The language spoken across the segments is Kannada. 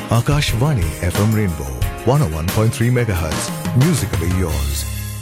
Akashvani FM Rainbow 101.3 MHz. Musically yours.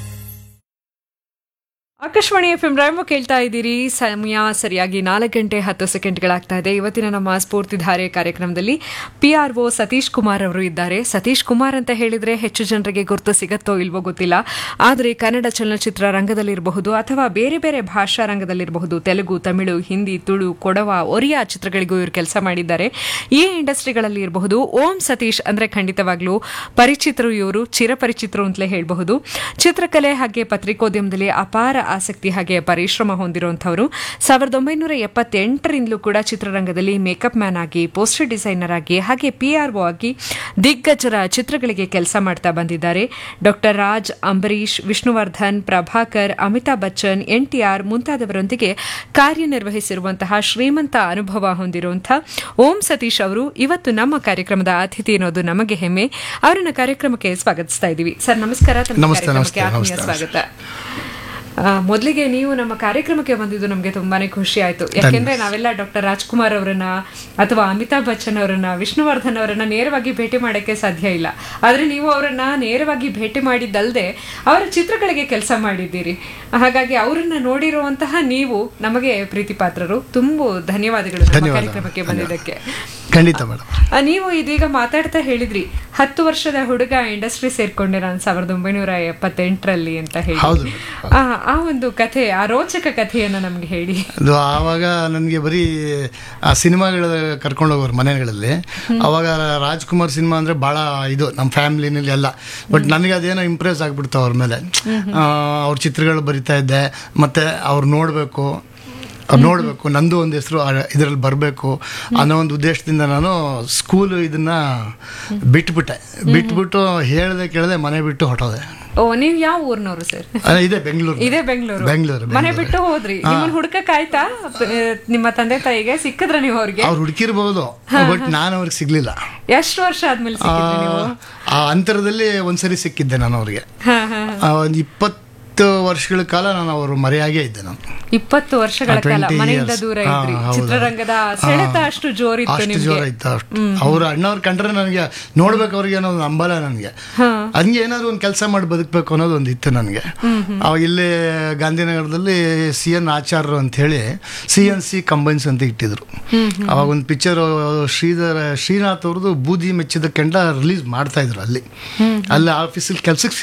Akashvani F M Rayamma ಕೇಳ್ತಾ ಇದ್ದೀರಿ ಸಮಯ ಸರಿಯಾಗಿ ನಾಲ್ಕು ಗಂಟೆ ಹತ್ತು ಸೆಕೆಂಡ್ಗಳಾಗ್ತಾ ಇದೆ ಇವತ್ತಿನ ನಮ್ಮ ಸ್ಫೂರ್ತಿಧಾರೆ ಕಾರ್ಯಕ್ರಮದಲ್ಲಿ P R O Satish Kumar ಅವರು ಇದ್ದಾರೆ ಸತೀಶ್ ಕುಮಾರ್ ಅಂತ ಹೇಳಿದ್ರೆ ಹೆಚ್ಚು ಜನರಿಗೆ ಗುರುತು ಸಿಗತ್ತೋ ಇಲ್ವೋ ಗೊತ್ತಿಲ್ಲ ಆದರೆ ಕನ್ನಡ ಚಲನಚಿತ್ರ ರಂಗದಲ್ಲಿರಬಹುದು ಅಥವಾ ಬೇರೆ ಬೇರೆ ಭಾಷಾ ರಂಗದಲ್ಲಿರಬಹುದು ತೆಲುಗು ತಮಿಳು ಹಿಂದಿ ತುಳು ಕೊಡವ ಒರಿಯಾ ಚಿತ್ರಗಳಿಗೂ ಇವರು ಕೆಲಸ ಮಾಡಿದ್ದಾರೆ ಈ ಇಂಡಸ್ಟ್ರಿಗಳಲ್ಲಿ ಇರಬಹುದು ಓಂ ಸತೀಶ್ ಅಂದ್ರೆ ಖಂಡಿತವಾಗ್ಲೂ ಪರಿಚಿತರು ಇವರು ಚಿರಪರಿಚಿತರು ಅಂತಲೇ ಹೇಳಬಹುದು ಚಿತ್ರಕಲೆ ಹಾಗೆ ಪತ್ರಿಕೋದ್ಯಮದಲ್ಲಿ ಅಪಾರ ಆಸಕ್ತಿ ಹಾಗೆ ಪರಿಶ್ರಮ ಹೊಂದಿರುವಂಥವರು ಸಾವಿರದ ಒಂಬೈನೂರ ಎಪ್ಪತ್ತೆಂಟರಿಂದಲೂ ಕೂಡ ಚಿತ್ರರಂಗದಲ್ಲಿ ಮೇಕಪ್ ಮ್ಯಾನ್ ಆಗಿ ಪೋಸ್ಟರ್ ಡಿಸೈನರ್ ಆಗಿ ಹಾಗೆ ಪಿ ಆರ್ ಒ ಆಗಿ ದಿಗ್ಗಜರ ಚಿತ್ರಗಳಿಗೆ ಕೆಲಸ ಮಾಡ್ತಾ ಬಂದಿದ್ದಾರೆ doctor Raj Ambareesh Vishnuvardhan Prabhakar Amitabh Bachchan N T R ಮುಂತಾದವರೊಂದಿಗೆ ಕಾರ್ಯನಿರ್ವಹಿಸಿರುವಂತಹ ಶ್ರೀಮಂತ ಅನುಭವ ಹೊಂದಿರುವಂತಹ ಓಂ ಸತೀಶ್ ಅವರು ಇವತ್ತು ನಮ್ಮ ಕಾರ್ಯಕ್ರಮದ ಅತಿಥಿ ಅನ್ನೋದು ನಮಗೆ ಹೆಮ್ಮೆ ಅವರನ್ನ ಕಾರ್ಯಕ್ರಮಕ್ಕೆ ಸ್ವಾಗತಿಸ್ತಾ ಇದ್ದೀವಿ ಸರ್ ನಮಸ್ಕಾರ ತಮ್ಮ ನಮಸ್ತೆ, ಕಾರ್ಯಕ್ರಮಕ್ಕೆ ನಮಸ್ತೆ, ಆತ್ಮೀಯ ನಮಸ್ತೆ, ಸ್ವಾಗತ ಆ, ಮೊದಲಿಗೆ ನೀವು ನಮ್ಮ ಕಾರ್ಯಕ್ರಮಕ್ಕೆ ಬಂದಿದ್ದು ನಮಗೆ ತುಂಬಾನೇ ಖುಷಿ ಆಯ್ತು ಯಾಕೆಂದ್ರೆ ನಾವೆಲ್ಲ ಡಾಕ್ಟರ್ ರಾಜ್ಕುಮಾರ್ ಅವರನ್ನ ಅಥವಾ ಅಮಿತಾಬ್ ಬಚ್ಚನ್ ಅವರನ್ನ ವಿಷ್ಣುವರ್ಧನ್ ಅವರನ್ನ ನೇರವಾಗಿ ಭೇಟಿ ಮಾಡಕ್ಕೆ ಸಾಧ್ಯ ಇಲ್ಲ ಆದ್ರೆ ನೀವು ಅವರನ್ನ ನೇರವಾಗಿ ಭೇಟಿ ಮಾಡಿದ್ದಲ್ಲದೆ ಅವರ ಚಿತ್ರಗಳಿಗೆ ಕೆಲಸ ಮಾಡಿದ್ದೀರಿ ಹಾಗಾಗಿ ಅವರನ್ನ ನೋಡಿರುವಂತಹ ನೀವು ನಮಗೆ ಪ್ರೀತಿ ಪಾತ್ರರು ತುಂಬು ಧನ್ಯವಾದಗಳು ನಮ್ಮ ಧನ್ಯವಾದ. ಕಾರ್ಯಕ್ರಮಕ್ಕೆ ಬಂದಿದ್ದಕ್ಕೆ ಖಂಡಿತ ಮೇಡಮ್ ಆ, ನೀವು ಇದೀಗ ಮಾತಾಡ್ತಾ ಹೇಳಿದ್ರಿ ಹತ್ತು ವರ್ಷದ ಹುಡುಗ ಇಂಡಸ್ಟ್ರಿ ಸೇರ್ಕೊಂಡೆ ನಾನು ಸಾವಿರದ ಒಂಬೈನೂರ ಎಪ್ಪತ್ತೆಂಟರಲ್ಲಿ ಅಂತ ಹೇಳಿ ಹೌದು. ಆ, ಆ ಒಂದು ಕಥೆ ಆ ರೋಚಕ ಕಥೆಯನ್ನ ನಮ್ಗೆ ಹೇಳಿ ಅದು ಆವಾಗ ನನಗೆ ಬರೀ ಆ ಸಿನಿಮಾಗಳ ಕರ್ಕೊಂಡು ಹೋಗೋರು ಮನೆಗಳಲ್ಲಿ ಅವಾಗ ರಾಜ್ಕುಮಾರ್ ಸಿನಿಮಾ ಅಂದರೆ ಭಾಳ ಇದು ನಮ್ಮ ಫ್ಯಾಮಿಲಿನಲ್ಲಿ ಎಲ್ಲ ಬಟ್ ನನಗೆ ಅದೇನೋ ಇಂಪ್ರೆಸ್ ಆಗಿಬಿಡ್ತು ಅವ್ರ ಮೇಲೆ ಆ, ಅವ್ರ ಚಿತ್ರಗಳು ಬರಿತಾ ಇದ್ದೆ ಮತ್ತು ಅವ್ರು ನೋಡಬೇಕು ಅವ್ರು ನೋಡಬೇಕು ನಂದು ಒಂದು ಹೆಸರು ಇದರಲ್ಲಿ ಬರಬೇಕು ಅನ್ನೋ ಒಂದು ಉದ್ದೇಶದಿಂದ ನಾನು ಸ್ಕೂಲು ಇದನ್ನ ಬಿಟ್ಬಿಟ್ಟೆ ಬಿಟ್ಬಿಟ್ಟು ಹೇಳ್ದೆ ಕೇಳದೆ ಮನೆ ಬಿಟ್ಟು ಹೊಟ್ಟೋದೆ ಓ ನೀವು ಯಾವ ಊರ್ನವರು ಸರ್ ಅದೇ ಇದೆ ಬೆಂಗಳೂರು ಇದೇ ಬೆಂಗಳೂರು ಬೆಂಗಳೂರು ಮನೆ ಬಿಟ್ಟು ಹೋದ್ರಿ ನಿಮ್ಮನ್ನ ಹುಡ್ಕಕ್ ಆಯ್ತಾ ಪ- ನಿಮ್ಮ ತಂದೆ ತಾಯಿಗೆ ಸಿಕ್ಕಿದ್ರ ನೀವು ಅವ್ರಿಗೆ ಅವ್ರು ಹುಡುಕಿರ್ಬೋದು ಬಟ್ ನಾನು ಅವ್ರಿಗೆ ಸಿಗ್ಲಿಲ್ಲ ಎಷ್ಟು ವರ್ಷ ಆದ್ಮೇಲೆ ಸಿಕ್ಕಿದ್ರಿ ನೀವು ಆ ಅಂತರದಲ್ಲಿ ಒಂದ್ಸರಿ ಸಿಕ್ಕಿದ್ದೆ ನಾನು ಅವ್ರಿಗೆ ಹಾ ಹಾ ಆ, ಒಂದು ಇಪ್ಪತ್ತು ವರ್ಷಗಳ ಕಾಲ ನಾನು ಅವರು ಮರೆಯಾಗೇ ಇದ್ದೆ ನಾನು ಇಪ್ಪತ್ತು ವರ್ಷಗಳ ಆ, ಕಾಲ 20 ಮನೆಯಿಂದ years. ದೂರ ಹಾ, ಇದ್ರಿ ಹೌದು. ಚಿತ್ರರಂಗದ ಸೆಳೆತ ಅಷ್ಟು ಜೋರಿತ್ತು ಅಷ್ಟು ನಿಮ್ಗೆ ಜೋರ ಇತ್ತು ಅಷ್ಟು ಅವ್ರ ಅಣ್ಣವ್ರು ಕಂಡ್ರೆ ನನಗೆ ನೋಡ್ಬೇಕು ಅವ್ರಿಗೆ ಅನ್ನೋದು ನಂಬಲ್ಲ ನನಗೆ ಹಂಗೆ ಏನಾದ್ರು ಒಂದು ಕೆಲಸ ಮಾಡಿ ಬದುಕಬೇಕು ಅನ್ನೋದು ಒಂದು ಇತ್ತು ನನಗೆ ಅವಾಗ ಇಲ್ಲೇ ಗಾಂಧಿನಗರದಲ್ಲಿ ಸಿ ಎನ್ ಆಚಾರ್ಯರು ಅಂತ ಹೇಳಿ ಸಿ ಎನ್ ಸಿ ಕಂಬೈನ್ಸ್ ಅಂತ ಇಟ್ಟಿದ್ರು ಅವಾಗ ಒಂದು ಪಿಕ್ಚರ್ ಶ್ರೀಧರ ಶ್ರೀನಾಥ್ ಅವ್ರದ್ದು ಬೂದಿ ಮೆಚ್ಚಿದ ಕೆಂಡ ರಿಲೀಸ್ ಮಾಡ್ತಾ ಇದ್ರು ಅಲ್ಲಿ ಅಲ್ಲಿ ಆಫೀಸಲ್ಲಿ ಕೆಲ್ಸಕ್ಕೆ